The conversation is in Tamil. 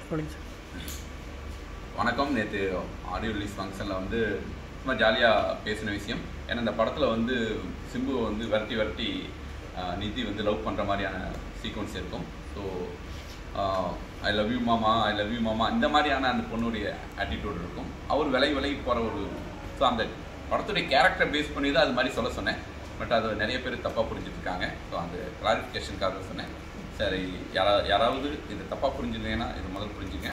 சொல்லுங்க சார் வணக்கம் நேற்று ஆடியோ ரிலீஸ் ஃபங்க்ஷனில் வந்து சும்மா ஜாலியாக பேசின விஷயம் ஏன்னா இந்த படத்தில் வந்து சிம்புவை வந்து விரட்டி விரட்டி ஆஹ், நிதி வந்து லவ் பண்ணுற மாதிரியான சீக்வன்ஸ் இருக்கும் ஸோ ஐ லவ் யூ மாமா ஐ லவ் யூ மாமா இந்த மாதிரியான அந்த பொண்ணுடைய ஆட்டிடியூட் இருக்கும் அவர் விலகி விலகி போகிற ஒரு ஸோ அந்த படத்துடைய கேரக்டர் பேஸ் பண்ணி தான் அது மாதிரி சொல்ல சொன்னேன் பட் அது நிறைய பேர் தப்பாக புரிஞ்சுட்டு இருக்காங்க ஸோ அந்த கிளாரிஃபிகேஷனுக்காக சொன்னேன் சரி யாரா யாராவது இது தப்பாக புரிஞ்சுருந்தீங்கன்னா இது முதல் புரிஞ்சுங்க